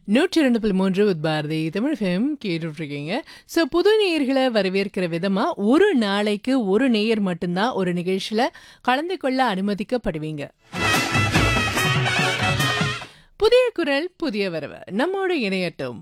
நூற்றி இரண்டு புள்ளி மூன்று வித் பாரதி தமிழ் ஃபேம் கேட்டுட்ருக்கீங்க ஸோ புது நேயர்களை வரவேற்கிற விதமாக ஒரு நாளைக்கு ஒரு நேயர் மட்டும்தான் ஒரு நிகழ்ச்சியில் கலந்து கொள்ள அனுமதிக்கப்படுவீங்க புதிய குரல் புதிய வரவு நம்மோடு இணையட்டும்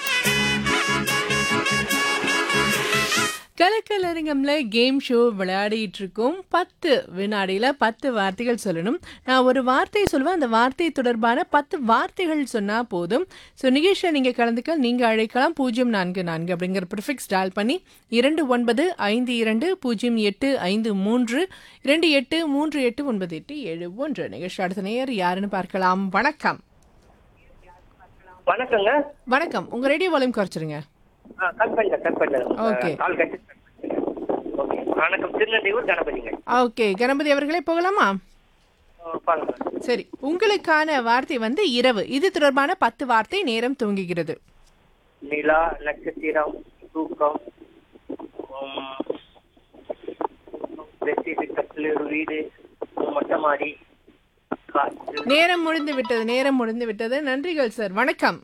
கலக்கலரங்கம்ல கேம் ஷோ விளையாடிட்டு இருக்கோம் பத்து வினாடியில் பத்து வார்த்தைகள் சொல்லணும் நான் ஒரு வார்த்தை சொல்லுவேன் அந்த வார்த்தை தொடர்பான பத்து வார்த்தைகள் சொன்னால் போதும் ஸோ நிகழ்ச்சியில் நீங்கள் கலந்துக்க நீங்கள் அழைக்கலாம் பூஜ்ஜியம் நான்கு நான்கு அப்படிங்கிற ப்ரிஃபிக்ஸ் டால் பண்ணி இரண்டு ஒன்பது ஐந்து இரண்டு பூஜ்ஜியம் எட்டு ஐந்து மூன்று இரண்டு எட்டு மூன்று எட்டு ஒன்பது எட்டு ஏழு ஒன்று நிகழ்ச்சி அடுத்த நேயர் யாருன்னு பார்க்கலாம் வணக்கம் வணக்கங்க வணக்கம் உங்கள் ரேடியோ வால்யூம் குறைச்சிருங்க ஆ, கட் பண்ணிட்டேன் கட் பண்ணிட்டேன் Okay. கால் கட்டு ஓகே வணக்கம் திருநெல்வேலூர் கணபதிங்க ஓகே கணபதி அவர்களே போகலாமா ஆ, பாருங்க சரி உங்களுக்கான வார்த்தை வந்து இரவு இது தொடர்பான பத்து வார்த்தை நேரம் துவங்குகிறது நிலா நட்சத்திரம் தூக்கம் உம், வெற்றி கட்டில் ஒரு வீடு மொட்டை மாடி காற்று நேரம் முடிந்து விட்டது நேரம் முடிந்து விட்டது நன்றிகள் சார் வணக்கம்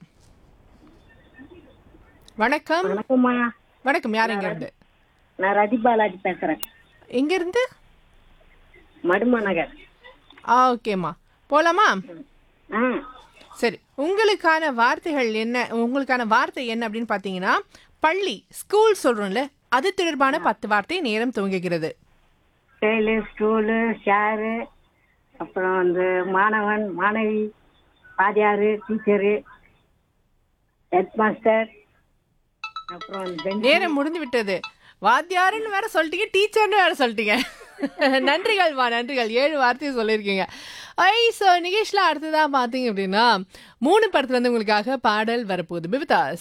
வணக்கம் வணக்கம்மா வணக்கம் யார் எங்க இருந்து நான் ரதி பாலாஜி பேசுறேன் எங்க இருந்து மடுமா நகர் ஆ ஓகேம்மா போலாமா ஆ சரி உங்களுக்கான வார்த்தைகள் என்ன உங்களுக்கான வார்த்தை என்ன அப்படின்னு பார்த்தீங்கன்னா பள்ளி ஸ்கூல் சொல்றோம்ல அது தொடர்பான பத்து வார்த்தை நேரம் துவங்குகிறது ஸ்டைலு ஸ்டூலு ஷேரு அப்புறம் வந்து மாணவன் மாணவி வாத்தியாரு டீச்சரு ஹெட் மாஸ்டர் அப்புறம் பெஞ்ச் நேரம் முடிந்து விட்டது வாத்தியாருன்னு வேற சொல்லிட்டீங்க டீச்சர்னு வேற சொல்லிட்டீங்க நன்றிகள் வா நன்றிகள் ஏழு வார்த்தையை சொல்லியிருக்கீங்க ஐ ஸோ நிகேஷ்ல அடுத்ததாக பார்த்தீங்க அப்படின்னா மூணு படத்துல இருந்து உங்களுக்காக பாடல் வரப்போகுது பிபிதா